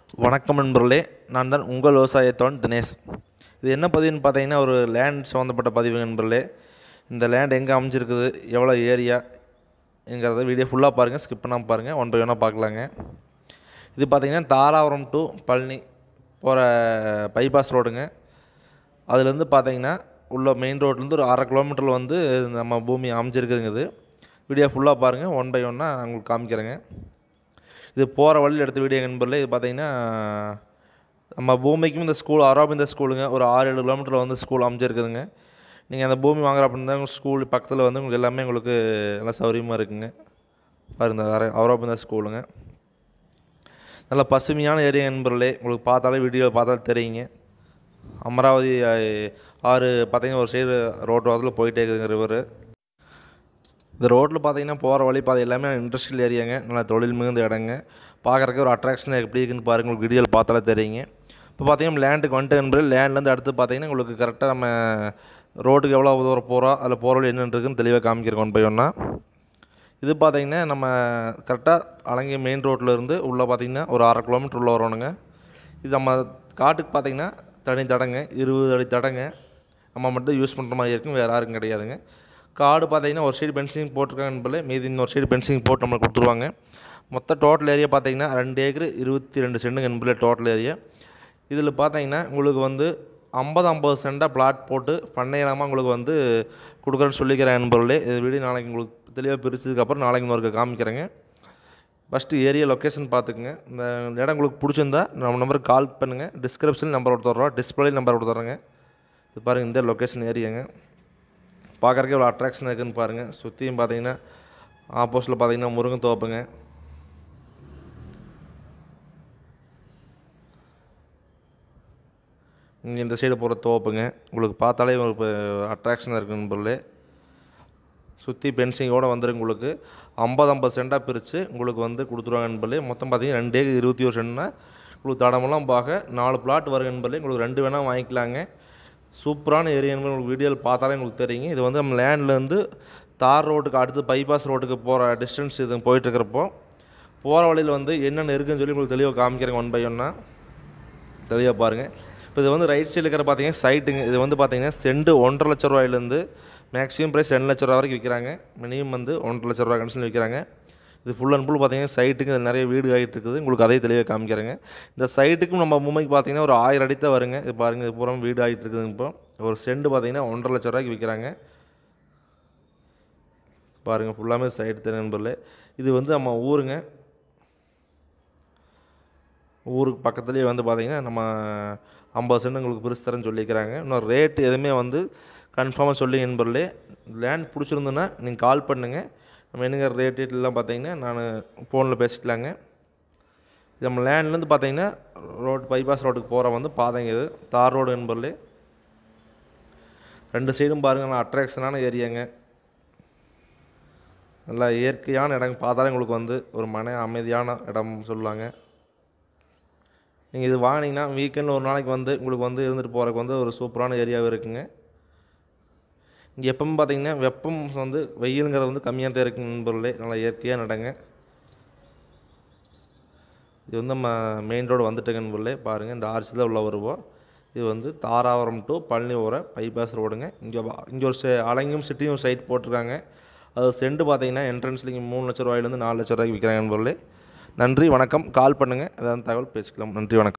வணக்கம் நண்பர்களே நான் தான் உங்கள் விவசாயத்தோன் தினேஷ் இது என்ன பதிவுன்னு பார்த்தீங்கன்னா ஒரு லேண்ட் சம்மந்தப்பட்ட பதிவு நண்பர்களே இந்த லேண்ட் எங்கே அமைஞ்சிருக்குது எவ்வளோ ஏரியா என்கிறத வீடியோ ஃபுல்லாக பாருங்கள் ஸ்கிப் பண்ணாமல் பாருங்கள் ஒன் பை ஒன்னாக பார்க்கலாங்க இது பார்த்தீங்கன்னா தாராபுரம் டு பழனி போகிற பைபாஸ் ரோடுங்க அதுலேருந்து பார்த்தீங்கன்னா உள்ள மெயின் ரோட்லேருந்து ஒரு அரை கிலோமீட்டரில் வந்து நம்ம பூமி அமைஞ்சிருக்குதுங்க இது வீடியோ ஃபுல்லாக பாருங்கள் ஒன் பை ஒன்னாக நான் உங்களுக்கு காமிக்கிறேங்க இது போகிற வழியில் எடுத்த வீடியோ நண்பர்களே இது பார்த்தீங்கன்னா நம்ம பூமிக்கும் இந்த ஸ்கூல் அரவிந்த ஸ்கூலுங்க ஒரு ஆறு ஏழு கிலோமீட்டரில் வந்து ஸ்கூல் அமைஞ்சிருக்குதுங்க நீங்கள் அந்த பூமி வாங்குற அப்படின்னா உங்கள் ஸ்கூல் பக்கத்தில் வந்து உங்களுக்கு எல்லாமே உங்களுக்கு நல்லா சௌகரியமாக இருக்குங்க பாருங்க அர அரவிந்த ஸ்கூலுங்க நல்ல பசுமையான ஏரியா நண்பர்களே உங்களுக்கு பார்த்தாலே வீடியோ பார்த்தாலே தெரியுங்க அமராவதி அஹ், ஆறு பார்த்தீங்கன்னா ஒரு சைடு ரோட் வாரத்தில் போயிட்டே இருக்குதுங்க ரிவர் இந்த ரோட்டில் பார்த்தீங்கன்னா போகிற வழி பாதை எல்லாமே இண்டஸ்ட்ரியல் ஏரியாங்க நல்லா தொழில் மிகுந்த இடங்க பார்க்குறக்கு ஒரு அட்ராக்ஷன் எப்படி இருக்குன்னு பாருங்கள் உங்களுக்கு வீடியோவில் பார்த்தாலே தெரியுங்க இப்போ பார்த்தீங்கன்னா லேண்டுக்கு வந்துட்டு என்பது லேண்ட்லேருந்து அடுத்து பார்த்தீங்கன்னா உங்களுக்கு கரெக்டாக நம்ம ரோட்டுக்கு எவ்வளோ தூரம் போகிறோம் அதில் போகிற வழி என்னென்னு இருக்குன்னு தெளிவாக காமிக்கிறோம் ஒன் பை ஒன்றா இது பார்த்தீங்கன்னா நம்ம கரெக்டாக அலங்கி மெயின் ரோட்டில் இருந்து உள்ளே பார்த்தீங்கன்னா ஒரு அரை கிலோமீட்டர் உள்ள வரணுங்க இது நம்ம காட்டுக்கு பார்த்தீங்கன்னா தனி தடங்க இருபது அடி தடங்க நம்ம மட்டும் யூஸ் பண்ணுற மாதிரி இருக்கும் வேறு யாருக்கும் கிடையாதுங்க காடு பார்த்தீங்கன்னா ஒரு சைடு பென்சிங் போட்டிருக்காங்க போல மீதி இன்னொரு சைடு பென்சிங் போட்டு நம்மளுக்கு கொடுத்துருவாங்க மொத்த டோட்டல் ஏரியா பார்த்தீங்கன்னா ரெண்டு ஏக்கர் இருபத்தி ரெண்டு சென்ட்டுங்க என்பது டோட்டல் ஏரியா இதில் பார்த்தீங்கன்னா உங்களுக்கு வந்து ஐம்பது ஐம்பது சென்டாக பிளாட் போட்டு பண்ணையிலாமல் உங்களுக்கு வந்து கொடுக்குறேன்னு சொல்லிக்கிறேன் நண்பர்களே இது வீடியோ நாளைக்கு உங்களுக்கு தெளிவாக பிரிச்சதுக்கப்புறம் நாளைக்கு இன்னொரு காமிக்கிறேங்க ஃபஸ்ட்டு ஏரியா லொக்கேஷன் பார்த்துக்குங்க இந்த இடம் உங்களுக்கு பிடிச்சிருந்தா நம்ம நம்பருக்கு கால் பண்ணுங்கள் டிஸ்கிரிப்ஷன் நம்பர் கொடுத்துட்றோம் டிஸ்பிளே நம்பர் கொடுத்துட்றேங்க இது பாருங்கள் இந்த லொக்கேஷன் ஏரியாங்க பார்க்குறக்கே இவ்வளோ அட்ராக்ஷன் இருக்குதுன்னு பாருங்கள் சுற்றியும் பார்த்தீங்கன்னா ஆப்போசிட்டில் பார்த்தீங்கன்னா முருங்கை தோப்புங்க இங்கே இந்த சைடு போகிற தோப்புங்க உங்களுக்கு பார்த்தாலே ஒரு அட்ராக்ஷனாக இருக்குன்னு பொருள் சுற்றி பென்சிங்கோடு வந்துடும் உங்களுக்கு ஐம்பது ஐம்பது சென்டாக பிரித்து உங்களுக்கு வந்து கொடுத்துருவாங்க என்பது மொத்தம் பார்த்தீங்கன்னா ரெண்டே இருபத்தி ஒரு சென்ட்னா உங்களுக்கு தடமெல்லாம் பார்க்க நாலு பிளாட் வரும் என்பது உங்களுக்கு ரெண்டு வேணால் வாங்கிக்கலாங்க சூப்பரான ஏரியா என்பது உங்களுக்கு வீடியோவில் பார்த்தாலே உங்களுக்கு தெரியுங்க இது வந்து நம்ம லேண்ட்லேருந்து தார் ரோட்டுக்கு அடுத்து பைபாஸ் ரோட்டுக்கு போகிற டிஸ்டன்ஸ் இது போயிட்டுருக்கிறப்போ போகிற வழியில் வந்து என்னென்ன இருக்குன்னு சொல்லி உங்களுக்கு தெளிவாக காமிக்கிறேங்க ஒன் பை ஒன்னாக தெளிவாக பாருங்கள் இப்போ இது வந்து ரைட் சைடில் இருக்கிற பார்த்தீங்கன்னா சைட்டுங்க இது வந்து பார்த்தீங்கன்னா செண்டு ஒன்றரை லட்ச ரூபாயிலேருந்து மேக்ஸிமம் ப்ரைஸ் ரெண்டு லட்ச ரூபா வரைக்கும் விற்கிறாங்க மினிமம் வந்து ஒன்றரை லட்ச ரூபா கண்டிஷன் விற்கிறாங்க இது ஃபுல் அண்ட் ஃபுல் பார்த்தீங்கன்னா சைட்டுக்கு இது நிறைய வீடு ஆகிட்டு இருக்குது உங்களுக்கு அதே தெளிவாக காமிக்கிறேங்க இந்த சைட்டுக்கும் நம்ம மும்பைக்கு பார்த்தீங்கன்னா ஒரு ஆயிரம் அடி தான் வருங்க இது பாருங்கள் இது பூரா வீடு ஆகிட்டு இருக்குதுங்க இப்போ ஒரு செண்டு பார்த்தீங்கன்னா ஒன்றரை லட்ச ரூபாய்க்கு விற்கிறாங்க பாருங்கள் ஃபுல்லாமே சைடு தெரிய நண்பர்களே இது வந்து நம்ம ஊருங்க ஊருக்கு பக்கத்துலேயே வந்து பார்த்தீங்கன்னா நம்ம ஐம்பது சென்ட் உங்களுக்கு பிரிச்சு தரேன்னு சொல்லிக்கிறாங்க இன்னும் ரேட்டு எதுவுமே வந்து கன்ஃபார்மாக சொல்லி நண்பர்களே லேண்ட் பிடிச்சிருந்துன்னா நீங்கள் கால் பண்ணுங்கள் நம்ம என்னங்க ரேட் எல்லாம் பார்த்தீங்கன்னா நான் ஃபோனில் பேசிக்கலாங்க இது நம்ம லேண்ட்லேருந்து பார்த்தீங்கன்னா ரோட் பைபாஸ் ரோட்டுக்கு போகிற வந்து பாதைங்க இது தார் ரோடு நண்பர்களே ரெண்டு சைடும் பாருங்கள் நல்லா அட்ராக்ஷனான ஏரியாங்க நல்லா இயற்கையான இடம் பார்த்தாலே உங்களுக்கு வந்து ஒரு மன அமைதியான இடம் சொல்லுவாங்க நீங்கள் இது வாங்கினீங்கன்னா வீக்கெண்டில் ஒரு நாளைக்கு வந்து உங்களுக்கு வந்து இருந்துட்டு போகிறதுக்கு வந்து ஒரு சூப்பரான ஏரியாவும் இருக்குங்க இங்கே எப்பவும் பார்த்தீங்கன்னா வெப்பம் வந்து வெயிலுங்கிறது வந்து கம்மியாக தான் இருக்குங்க நண்பர்களே நல்லா இயற்கையாக நடங்க இது வந்து நம்ம மெயின் ரோடு வந்துட்டுங்க நண்பர்களே பாருங்கள் இந்த ஆர்ச்சில் உள்ள வருவோம் இது வந்து தாராபுரம் டு பழனி போகிற பைபாஸ் ரோடுங்க இங்கே வா- இங்கே ஒரு செ- அலங்கியும் சிட்டியும் சைட் போட்டிருக்காங்க அது செண்டு பார்த்தீங்கன்னா என்ட்ரன்ஸில் இங்கே மூணு லட்ச ரூபாயிலேருந்து நாலு லட்ச ரூபாய்க்கு விற்கிறாங்க நண்பர்களே நன்றி வணக்கம் கால் பண்ணுங்கள் ஏதாவது தகவல் பேசிக்கலாம் நன்றி வணக்கம்